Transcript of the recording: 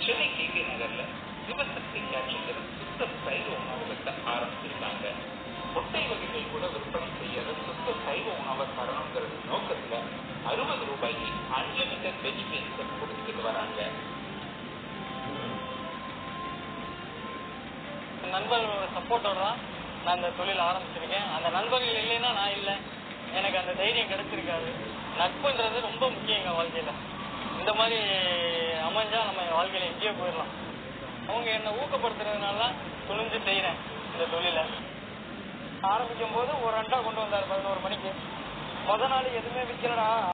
Chennai K K நகர்ல சிவசக்தி கேட்சுங்கிற சுத்த சைவ உணவகத்தை ஆரம்பிச்சிருக்காங்க முட்டை வகைகள் கூட விற்பனை செய்யற சுத்த சைவ உணவை தரணுங்கிற நோக்கத்துல அறுபது ரூபாய்க்கு அன்லிமிட்டட் வெஜ் மீல்ஸ் கொடுத்துட்டு வராங்க நண்பர்களோட சப்போர்ட்டோட தான் நான் இந்த தொழில் ஆரம்பிச்சிருக்கேன் அந்த நண்பர்கள் இல்லைன்னா நான் இல்லை எனக்கு அந்த தைரியம் கிடைச்சிருக்காது நட்புன்றது ரொம்ப முக்கியம் எங்கள் வாழ்க்கையில் இந்த மாதிரி அமைஞ்சா நம்ம வாழ்க்கையில் எங்கேயோ போயிடலாம் அவங்க என்னை ஊக்கப்படுத்துறதுனால தான் துணிஞ்சு செய்கிறேன் இந்த தொழிலை ஆரம்பிக்கும் போது ஒரு அண்டா கொண்டு வந்தார் பதினோரு மணிக்கு முத நாள் எதுவுமே விற்கலடா